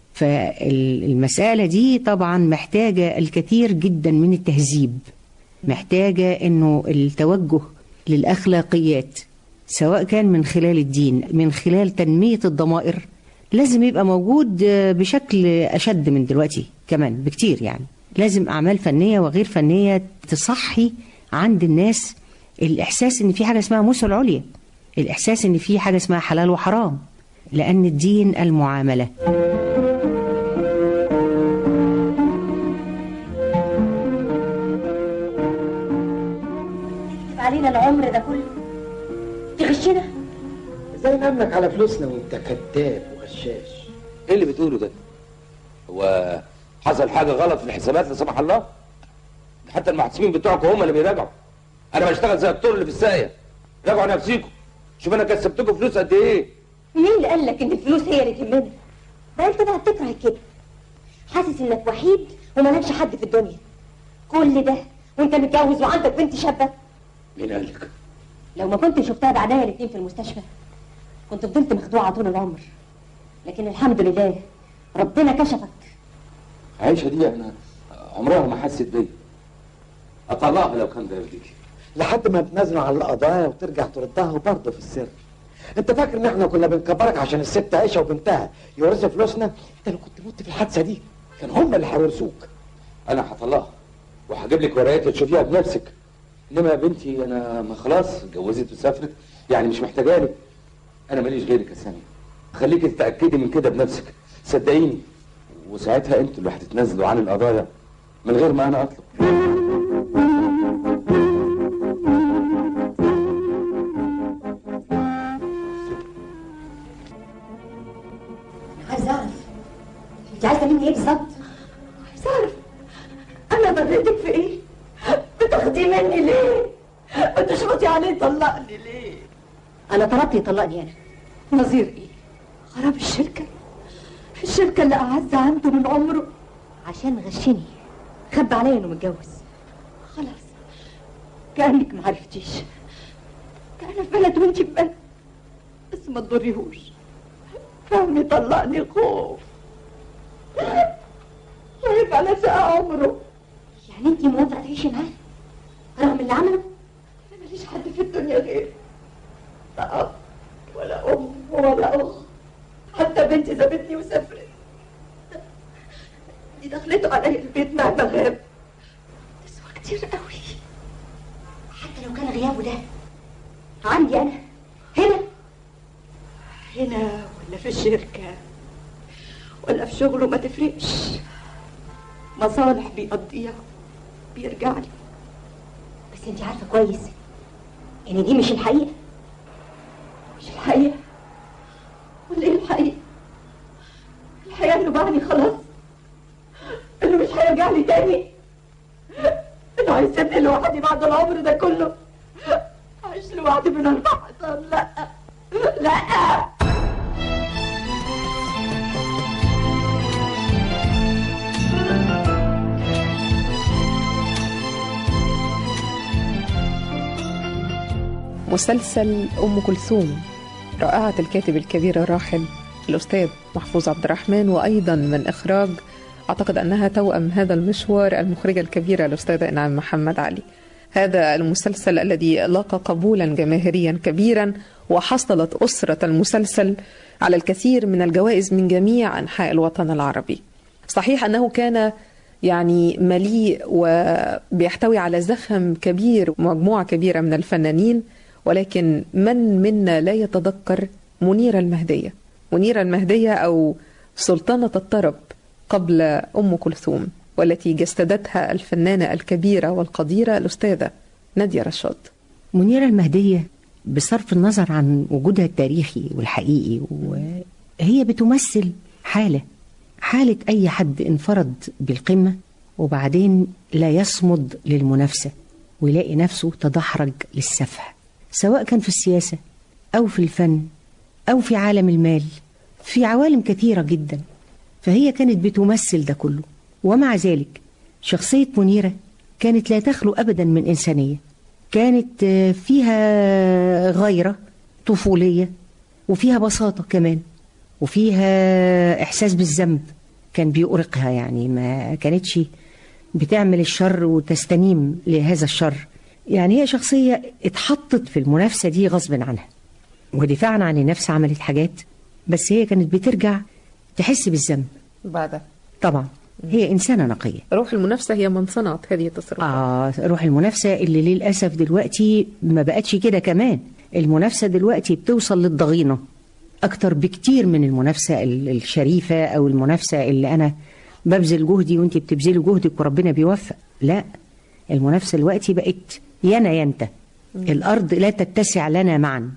فالمسألة دي طبعا محتاجة الكثير جدا من التهذيب محتاجة أنه التوجه للأخلاقيات سواء كان من خلال الدين من خلال تنمية الضمائر لازم يبقى موجود آه، بشكل أشد من دلوقتي كمان بكتير يعني لازم أعمال فنية وغير فنية تصحي عند الناس الإحساس إن في حاجة اسمها موسى العليا الإحساس إن في حاجة اسمها حلال وحرام لأن الدين المعاملة تكتب علينا العمر ده كله تغشنا ازاي نملك على فلوسنا وانت كذاب وغشاش ايه اللي بتقوله ده؟ هو حصل حاجه غلط في الحسابات لا سمح الله؟ ده حتى المحاسبين بتوعكم هم اللي بيراجعوا انا بشتغل زي الطول اللي في الساقيه راجعوا نفسيكم شوف انا كسبتكم فلوس قد ايه مين اللي قال لك ان الفلوس هي اللي تهمنا ده انت بقى بتكره كده حاسس انك وحيد ومالكش حد في الدنيا كل ده وانت متجوز وعندك بنت شابه مين قال لك؟ لو ما كنت شفتها بعدها الاتنين في المستشفى كنت فضلت مخدوعه طول العمر لكن الحمد لله ربنا كشفك عايشه دي انا عمرها ما حست بيا اطلقها لو كان ده يرضيكي لحد ما تنزلوا على القضايا وترجع تردها وبرضه في السر انت فاكر ان احنا كنا بنكبرك عشان الست عيشه وبنتها يورثوا فلوسنا انت لو كنت مت في الحادثه دي كان هم اللي هيورثوك انا هطلقها وهجيب لك ورقتها تشوفيها بنفسك انما يا بنتي انا ما خلاص اتجوزت وسافرت يعني مش محتاجاني انا ماليش غيرك يا سامي خليكي تتاكدي من كده بنفسك صدقيني وساعتها انتوا اللي هتتنازلوا عن القضايا من غير ما انا اطلب عايزه اعرف انت عايزه مني ايه بالظبط عايزه اعرف انا ضريتك في ايه بتاخدي مني ليه بتشمطي عليه طلقني ليه انا طلبت يطلقني انا نظير ايه خراب الشركه الشركه اللي اعز عنده من عمره عشان غشني خبى عليا انه متجوز خلاص كانك ما عرفتيش كان في بلد وانت في بلد بس ما تضريهوش فهمي طلقني خوف طيب يصرف على شقة عمره يعني انت موافقه تعيشي معاه رغم اللي عمله ماليش حد في الدنيا غيره لا أب ولا أم ولا أخ حتى بنتي سابتني وسافرت دي دخلته عليا البيت مع غاب تسوى كتير قوي حتى لو كان غيابه ده عندي انا هنا هنا ولا في الشركة ولا في شغله ما تفرقش مصالح بيقضيها بيرجع لي بس انت عارفه كويس ان دي مش الحقيقه مش الحقيقة ولا ايه الحقيقة الحقيقة انه باعني خلاص انه مش هيرجع لي تاني انه هيسيبني لوحدي بعد العمر ده كله عايش لوحدي من اربع حيطان لا لا مسلسل أم كلثوم رائعة الكاتب الكبير الراحل الأستاذ محفوظ عبد الرحمن وأيضا من إخراج أعتقد أنها توأم هذا المشوار المخرجة الكبيرة الأستاذة إنعام محمد علي هذا المسلسل الذي لاقى قبولا جماهيريا كبيرا وحصلت أسرة المسلسل على الكثير من الجوائز من جميع أنحاء الوطن العربي صحيح أنه كان يعني مليء وبيحتوي على زخم كبير ومجموعة كبيرة من الفنانين ولكن من منا لا يتذكر منيرة المهدية منيرة المهدية أو سلطنة الطرب قبل أم كلثوم والتي جسدتها الفنانة الكبيرة والقديرة الأستاذة نادية رشاد منيرة المهدية بصرف النظر عن وجودها التاريخي والحقيقي وهي بتمثل حالة حالة أي حد انفرد بالقمة وبعدين لا يصمد للمنافسة ويلاقي نفسه تدحرج للسفه سواء كان في السياسة أو في الفن أو في عالم المال في عوالم كثيرة جدا فهي كانت بتمثل ده كله ومع ذلك شخصية منيرة كانت لا تخلو أبدا من إنسانية كانت فيها غيرة طفولية وفيها بساطة كمان وفيها إحساس بالذنب كان بيؤرقها يعني ما كانتش بتعمل الشر وتستنيم لهذا الشر يعني هي شخصية اتحطت في المنافسة دي غصب عنها ودفاعا عن النفس عملت حاجات بس هي كانت بترجع تحس بالذنب بعدها طبعا هي إنسانة نقية روح المنافسة هي من صنعت هذه التصرفات آه روح المنافسة اللي للأسف دلوقتي ما بقتش كده كمان المنافسة دلوقتي بتوصل للضغينة أكتر بكتير من المنافسة الشريفة أو المنافسة اللي أنا ببذل جهدي وانت بتبذلي جهدك وربنا بيوفق لا المنافسة دلوقتي بقت يانا ينت الأرض لا تتسع لنا معا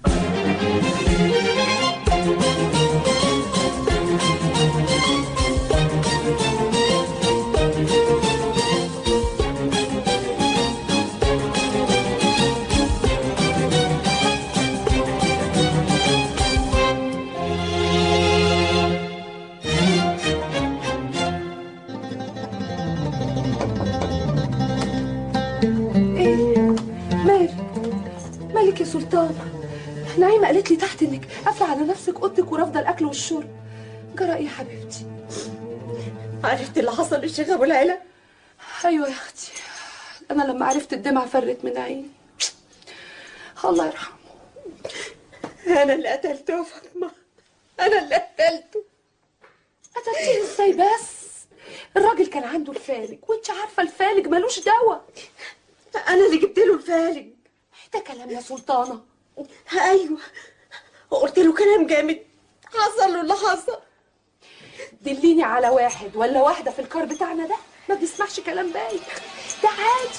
مالك يا سلطان نعيمة قالت لي تحت انك قافلة على نفسك اوضتك ورافضة الاكل والشرب جرى ايه يا حبيبتي عرفت اللي حصل للشيخ ابو العلا ايوه يا اختي انا لما عرفت الدمعة فرت من عيني الله يرحمه انا اللي قتلته يا فاطمة انا اللي قتلته قتلتيه ازاي بس الراجل كان عنده الفالج وانت عارفة الفالج ملوش دواء انا اللي جبت له الفالج ده كلام يا سلطانة ايوه وقلت له كلام جامد حصل له اللي حصل دليني على واحد ولا واحدة في الكار بتاعنا ده ما بيسمعش كلام بايخ ده عادي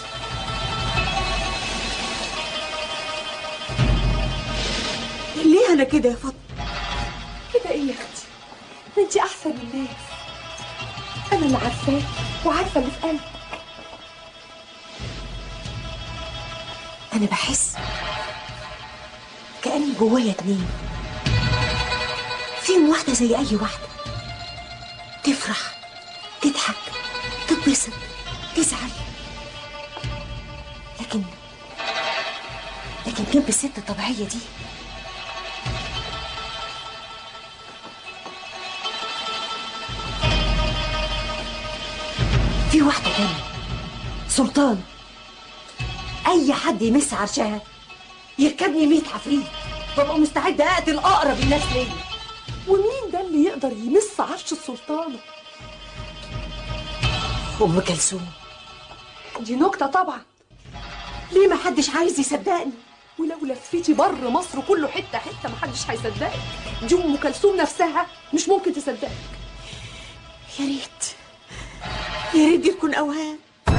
ليه انا كده يا فاطمة كده ايه يا اختي ده انت احسن من الناس انا اللي عارفاه وعارفة اللي في قلبي أنا بحس كأني جوايا اتنين فيهم واحدة زي أي واحدة تفرح تضحك تتبسط تزعل لكن لكن جنب الست الطبيعية دي في واحدة تانية سلطان أي حد يمس عرشها يركبني ميت عفريت ببقى مستعدة أقتل أقرب الناس ليا ومين ده اللي يقدر يمس عرش السلطانة أم كلثوم دي نكتة طبعا ليه ما حدش عايز يصدقني ولو لفيتي بر مصر كله حتة حتة محدش هيصدقك دي أم كلثوم نفسها مش ممكن تصدقك يا ريت يا ريت دي تكون أوهام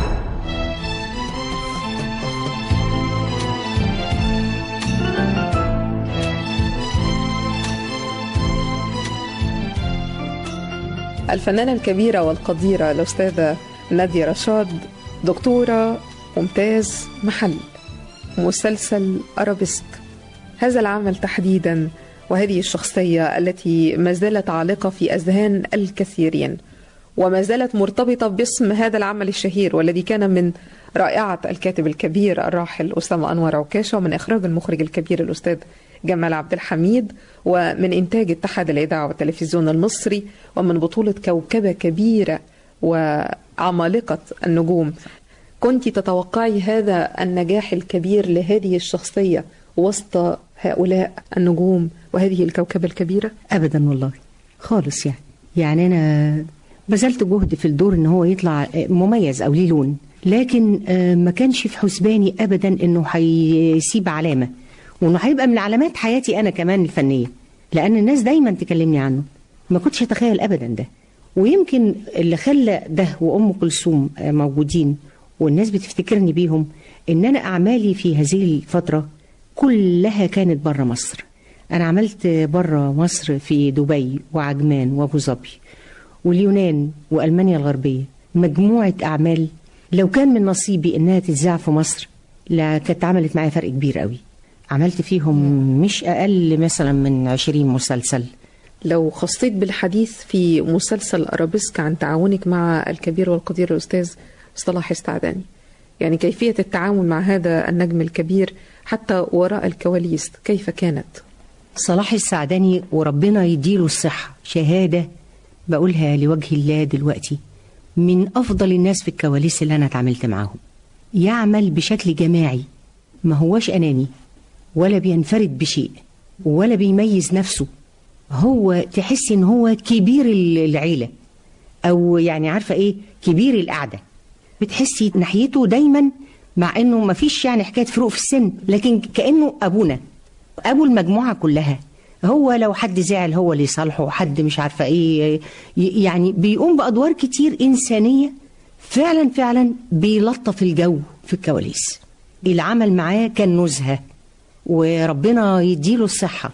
الفنانة الكبيرة والقديرة الأستاذة نادية رشاد دكتورة ممتاز محل مسلسل أرابيسك هذا العمل تحديدا وهذه الشخصية التي ما زالت عالقة في أذهان الكثيرين وما زالت مرتبطة باسم هذا العمل الشهير والذي كان من رائعة الكاتب الكبير الراحل أسامة أنور عكاشة ومن إخراج المخرج الكبير الأستاذ جمال عبد الحميد ومن إنتاج اتحاد الإذاعة والتلفزيون المصري ومن بطولة كوكبة كبيرة وعمالقة النجوم كنت تتوقعي هذا النجاح الكبير لهذه الشخصية وسط هؤلاء النجوم وهذه الكوكبة الكبيرة؟ ابدا والله خالص يعني يعني انا بذلت جهد في الدور ان هو يطلع مميز او ليه لون لكن آه، ما كانش في حسباني ابدا انه هيسيب علامه وانه هيبقى من علامات حياتي انا كمان الفنيه لان الناس دايما تكلمني عنه ما كنتش اتخيل ابدا ده ويمكن اللي خلى ده وام كلثوم آه، موجودين والناس بتفتكرني بيهم ان انا اعمالي في هذه الفتره كلها كانت بره مصر انا عملت بره مصر في دبي وعجمان وابو ظبي واليونان والمانيا الغربيه مجموعه اعمال لو كان من نصيبي انها تتذاع في مصر لا كانت عملت معايا فرق كبير قوي عملت فيهم مش اقل مثلا من 20 مسلسل لو خصيت بالحديث في مسلسل أرابيسك عن تعاونك مع الكبير والقدير الأستاذ صلاح السعداني يعني كيفية التعامل مع هذا النجم الكبير حتى وراء الكواليس كيف كانت؟ صلاح السعداني وربنا يديله الصحة شهادة بقولها لوجه الله دلوقتي من أفضل الناس في الكواليس اللي أنا اتعاملت معاهم يعمل بشكل جماعي ما هواش أناني ولا بينفرد بشيء ولا بيميز نفسه هو تحس ان هو كبير العيلة او يعني عارفة ايه كبير القعدة بتحسي ناحيته دايما مع انه ما فيش يعني حكاية فروق في السن لكن كأنه ابونا ابو المجموعة كلها هو لو حد زعل هو اللي يصالحه حد مش عارفة ايه ي- يعني بيقوم بأدوار كتير إنسانية فعلا فعلا بيلطف الجو في الكواليس العمل معاه كان نزهة وربنا يديله الصحة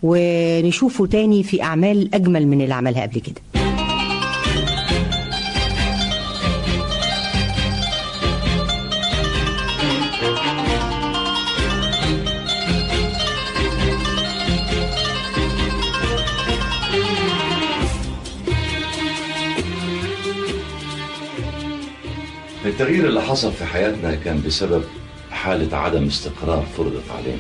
ونشوفه تاني في أعمال أجمل من اللي عملها قبل كده التغيير اللي حصل في حياتنا كان بسبب حالة عدم استقرار فرضت علينا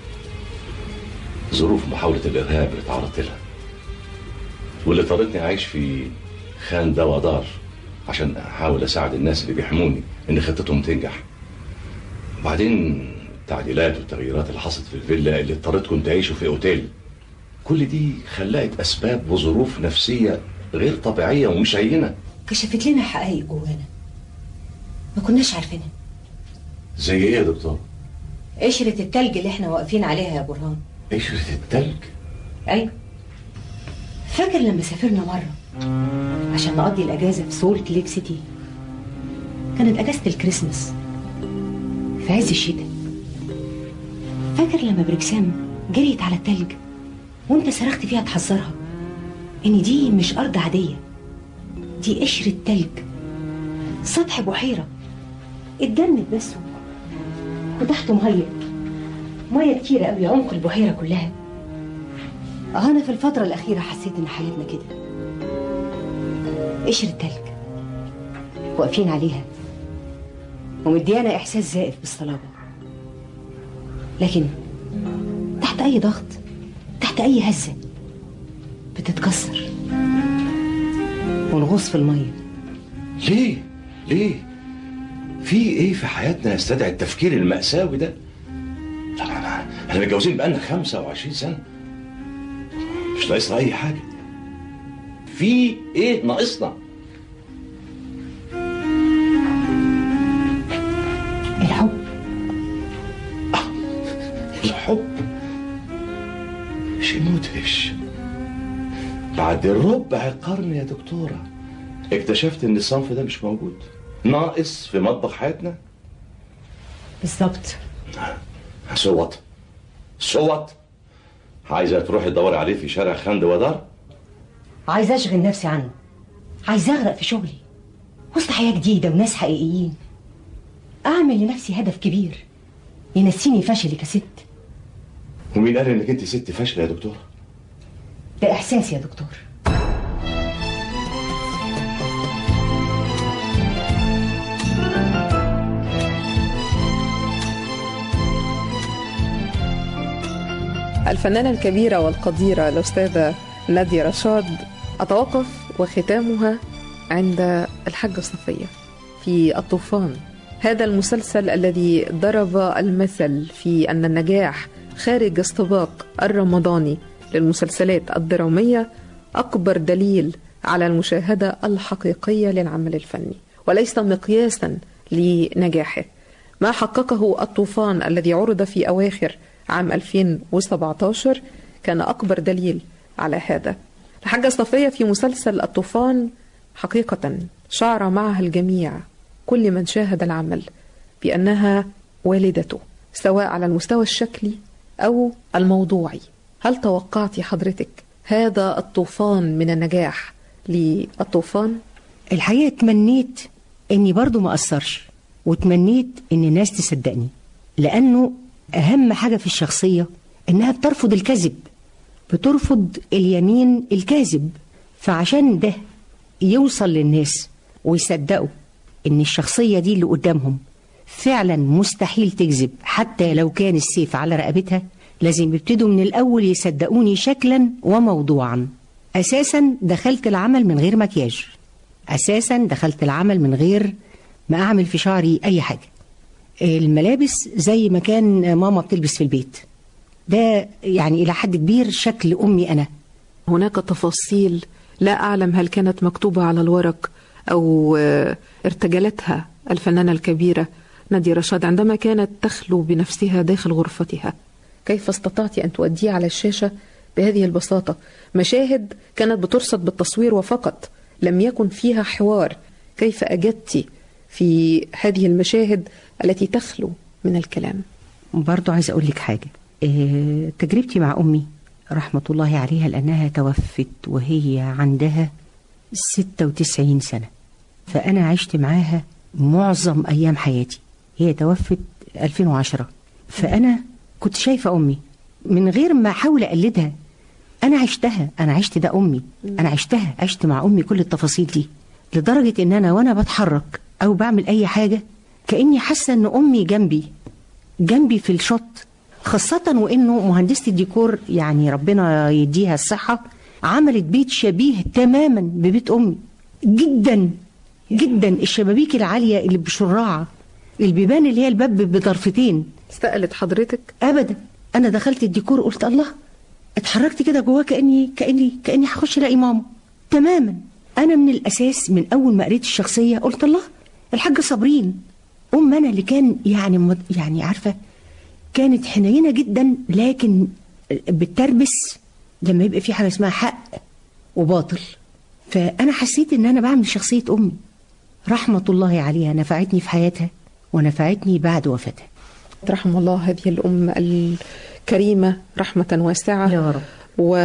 ظروف محاولة الإرهاب اللي تعرضت لها واللي اضطرتني أعيش في خان ده ودار عشان أحاول أساعد الناس اللي بيحموني إن خطتهم تنجح وبعدين التعديلات والتغييرات اللي حصلت في الفيلا اللي اضطريتكم تعيشوا في أوتيل كل دي خلقت أسباب وظروف نفسية غير طبيعية ومش هينة كشفت لنا حقائق جوانا ما كناش عارفينها زي إيه يا دكتور؟ قشرة التلج اللي احنا واقفين عليها يا برهان قشرة التلج ايوه فاكر لما سافرنا مرة عشان نقضي الأجازة في سولت ليك سيتي كانت أجازة الكريسماس في عز الشتاء فاكر لما بركسام جريت على التلج وانت صرخت فيها تحذرها ان دي مش أرض عادية دي قشرة تلج سطح بحيرة اتجمد بس وتحته مية مية كتيرة قوي عمق البحيرة كلها اه انا في الفترة الأخيرة حسيت إن حياتنا كده قشرة تلج واقفين عليها ومديانا إحساس زائف بالصلابة لكن تحت أي ضغط تحت أي هزة بتتكسر ونغوص في المية ليه؟ ليه في ايه في حياتنا يستدعي التفكير المأساوي ده لا انا احنا متجوزين بقالنا 25 سنة مش ناقصنا اي حاجة في ايه ناقصنا الحب الحب شيء مدهش بعد ربع قرن يا دكتورة اكتشفت ان الصنف ده مش موجود ناقص في مطبخ حياتنا بالظبط صوت صوت عايزة تروحي تدوري عليه في شارع خند ودار عايزة أشغل نفسي عنه عايزة أغرق في شغلي وسط حياة جديدة وناس حقيقيين أعمل لنفسي هدف كبير ينسيني فشلي كست ومين قال انك انت ست فاشلة يا دكتورة ده إحساس يا دكتور الفنانة الكبيرة والقديرة الأستاذة نادية رشاد أتوقف وختامها عند الحاجة صفية في الطوفان هذا المسلسل الذي ضرب المثل في أن النجاح خارج السباق الرمضاني للمسلسلات الدرامية أكبر دليل على المشاهدة الحقيقية للعمل الفني وليس مقياسا لنجاحه ما حققه الطوفان الذي عرض في أواخر عام 2017 كان أكبر دليل على هذا الحاجة صفية في مسلسل الطوفان حقيقة شعر معها الجميع كل من شاهد العمل بأنها والدته سواء على المستوى الشكلي أو الموضوعي هل توقعت حضرتك هذا الطوفان من النجاح للطوفان؟ الحقيقة تمنيت اني برضو ما اثرش وتمنيت ان الناس تصدقني لانه اهم حاجة في الشخصية انها بترفض الكذب بترفض اليمين الكاذب فعشان ده يوصل للناس ويصدقوا ان الشخصية دي اللي قدامهم فعلا مستحيل تكذب حتى لو كان السيف على رقبتها لازم يبتدوا من الاول يصدقوني شكلا وموضوعا اساسا دخلت العمل من غير مكياج اساسا دخلت العمل من غير ما اعمل في شعري اي حاجه الملابس زي ما كان ماما بتلبس في البيت ده يعني الى حد كبير شكل امي انا هناك تفاصيل لا أعلم هل كانت مكتوبة على الورق أو آه، ارتجلتها الفنانة الكبيرة نادية رشاد عندما كانت تخلو بنفسها داخل غرفتها كيف استطعت أن تؤديه على الشاشة بهذه البساطة مشاهد كانت بترصد بالتصوير وفقط لم يكن فيها حوار كيف أجدت في هذه المشاهد التي تخلو من الكلام برضو عايزه اقول لك حاجه إيه تجربتي مع امي رحمه الله عليها لانها توفت وهي عندها 96 سنه فانا عشت معاها معظم ايام حياتي هي توفت 2010 فانا كنت شايفه امي من غير ما احاول اقلدها انا عشتها انا عشت ده امي انا عشتها عشت مع امي كل التفاصيل دي لدرجه ان انا وانا بتحرك او بعمل اي حاجه كاني حاسه ان امي جنبي جنبي في الشط خاصة وإنه مهندسة الديكور يعني ربنا يديها الصحة عملت بيت شبيه تماما ببيت أمي جدا جدا الشبابيك العالية اللي بشراعة البيبان اللي هي الباب بضرفتين سألت حضرتك أبدا أنا دخلت الديكور قلت الله اتحركت كده جواه كأني كأني كأني هخش ألاقي ماما تماما أنا من الأساس من أول ما قريت الشخصية قلت الله الحاجة صابرين أم أنا اللي كان يعني مد- يعني عارفة كانت حنينة جدا لكن بتربس لما يبقى في حاجة اسمها حق وباطل فأنا حسيت إن أنا بعمل شخصية أمي رحمة الله عليها نفعتني في حياتها ونفعتني بعد وفاتها رحم الله هذه الأم الكريمة رحمة واسعة يا رب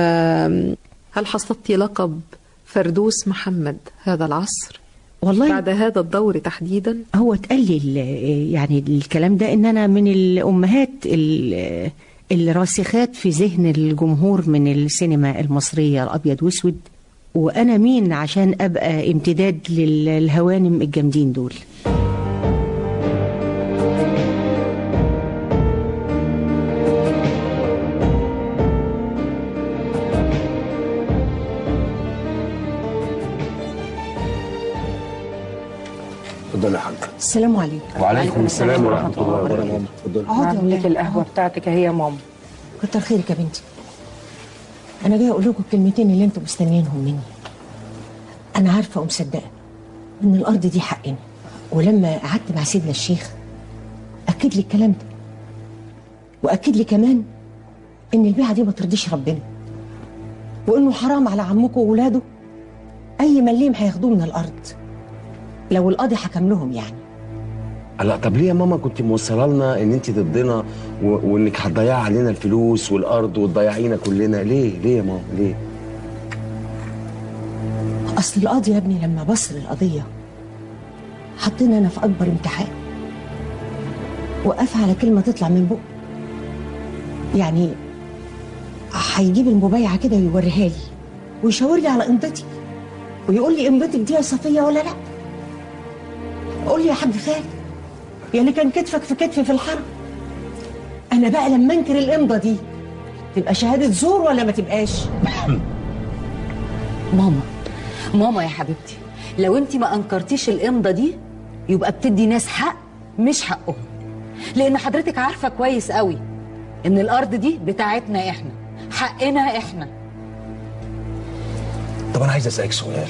وهل حصدت لقب فردوس محمد هذا العصر والله بعد هذا الدور تحديدا هو اتقال لي ال- يعني الكلام ده ان انا من الامهات ال- الراسخات في ذهن الجمهور من السينما المصريه الابيض واسود وانا مين عشان ابقى امتداد للهوانم الجامدين دول السلام عليكم وعليكم السلام ورحمة الله وبركاته اقعدي اعمل لك القهوه بتاعتك اهي يا ماما كتر خيرك يا بنتي انا جاي اقول لكم الكلمتين اللي انتوا مستنيينهم مني انا عارفه ومصدقه ان الارض دي حقنا ولما قعدت مع سيدنا الشيخ اكد لي الكلام ده واكد لي كمان ان البيعه دي ما ترضيش ربنا وانه حرام على عمكم واولاده اي مليم هياخدوه من الارض لو القاضي حكم لهم يعني لا طب ليه يا ماما كنت موصله لنا ان انت ضدنا و... وانك هتضيعي علينا الفلوس والارض وتضيعينا كلنا ليه ليه يا ماما ليه اصل القاضي يا ابني لما بص للقضيه حطينا انا في اكبر امتحان وقف على كلمه تطلع من بقه يعني هيجيب المبايعه كده ويوريها لي ويشاور لي على امضتي ويقول لي امضتك دي يا صفيه ولا لا قول لي يا حاج خالد يا اللي كان كتفك في كتفي في الحرب انا بقى لما انكر الامضه دي تبقى شهاده زور ولا ما تبقاش ماما ماما يا حبيبتي لو انت ما انكرتيش الامضه دي يبقى بتدي ناس حق مش حقهم لان حضرتك عارفه كويس قوي ان الارض دي بتاعتنا احنا حقنا احنا طب انا عايز اسالك سؤال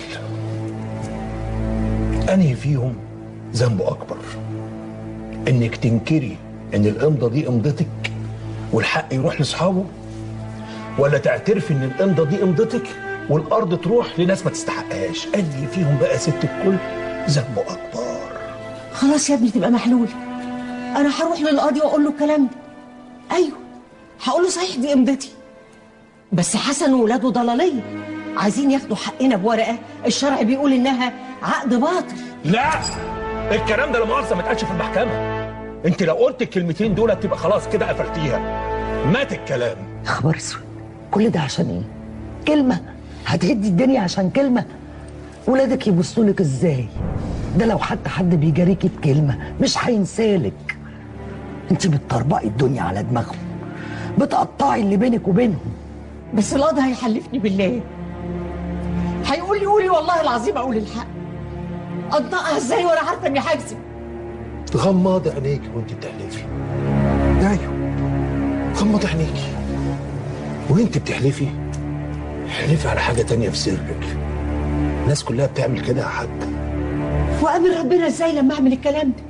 انهي فيهم ذنبه اكبر انك تنكري ان الامضه دي امضتك والحق يروح لاصحابه ولا تعترفي ان الامضه دي امضتك والارض تروح لناس ما تستحقهاش انهي فيهم بقى ست الكل ذنبه اكبر خلاص يا ابني تبقى محلول انا هروح للقاضي واقول له الكلام ده ايوه هقول له صحيح دي امضتي بس حسن وولاده ضلاليه عايزين ياخدوا حقنا بورقه الشرع بيقول انها عقد باطل لا الكلام ده لا مؤاخذه ما اتقالش في المحكمه انت لو قلت الكلمتين دول تبقى خلاص كده قفلتيها مات الكلام خبر اسود كل ده عشان ايه كلمه هتهدي الدنيا عشان كلمه ولادك يبصوا لك ازاي ده لو حتى حد بيجاريكي بكلمه مش هينسالك انت بتطربقي الدنيا على دماغهم بتقطعي اللي بينك وبينهم بس القاضي هيحلفني بالله هيقول لي قولي والله العظيم اقول الحق انطقها ازاي وانا عارفه اني هكذب غمض عينيك وانت بتحلفي ايوه غمض عينيك وانت بتحلفي احلفي على حاجه تانية في سرك الناس كلها بتعمل كده يا حاج وامن ربنا ازاي لما اعمل الكلام ده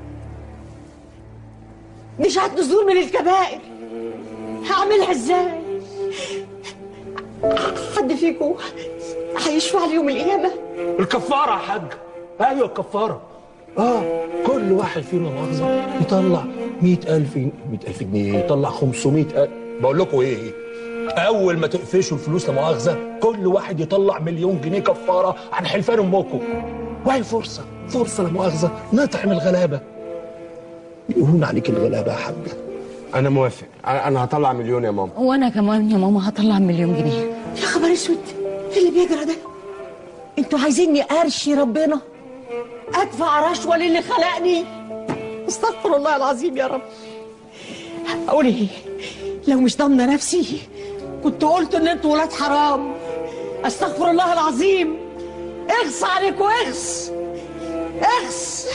دي شهاده نزول من الكبائر هعملها ازاي حد فيكم هيشفع لي يوم القيامه الكفاره يا حاج ايوه الكفاره اه كل واحد فينا مؤاخذه يطلع 100000 100000 جنيه يطلع 500000 بقول لكم ايه اول ما تقفشوا الفلوس لا مؤاخذه كل واحد يطلع مليون جنيه كفاره عن حلفان امكم وهي فرصه فرصه لا مؤاخذه نطعم الغلابه يقولون عليك الغلابه يا حاج انا موافق انا هطلع مليون يا ماما وانا كمان يا ماما هطلع مليون جنيه يا خبر اسود ايه اللي بيجرى ده انتوا عايزيني ارشي ربنا ادفع رشوه للي خلقني استغفر الله العظيم يا رب اقول ايه لو مش ضامنه نفسي كنت قلت ان انتوا ولاد حرام استغفر الله العظيم اغص عليكم اغص اغص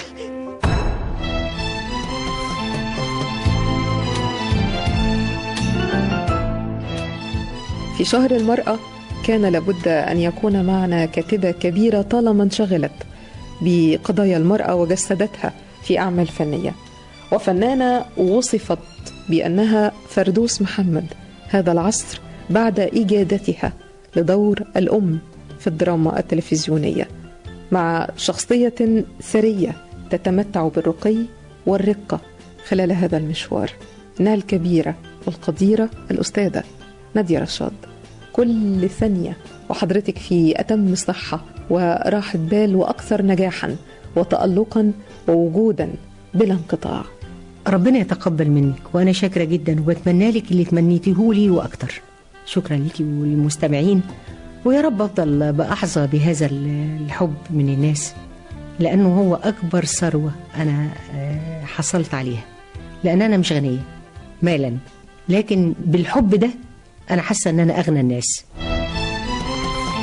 في شهر المرأة كان لابد أن يكون معنا كاتبة كبيرة طالما انشغلت بقضايا المرأة وجسدتها في أعمال فنية وفنانة وصفت بأنها فردوس محمد هذا العصر بعد إيجادتها لدور الأم في الدراما التلفزيونية مع شخصية ثرية تتمتع بالرقي والرقة خلال هذا المشوار إنها الكبيرة والقديرة الأستاذة نادية رشاد كل ثانية وحضرتك في أتم صحة وراحة بال وأكثر نجاحا وتألقا ووجودا بلا انقطاع ربنا يتقبل منك وانا شاكره جدا وبتمنى لك اللي تمنيتيه لي واكتر شكرا ليكي والمستمعين ويا رب افضل باحظى بهذا الحب من الناس لانه هو اكبر ثروه انا آه، حصلت عليها لان انا مش غنيه مالا لكن بالحب ده انا حاسه ان انا اغنى الناس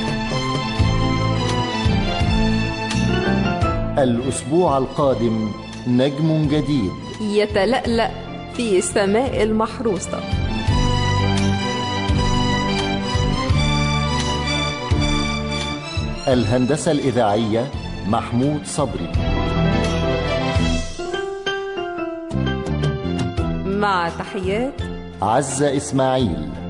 الأسبوع القادم نجم جديد يتلألأ في السماء المحروسة الهندسة الإذاعية محمود صبري مع تحيات عزة إسماعيل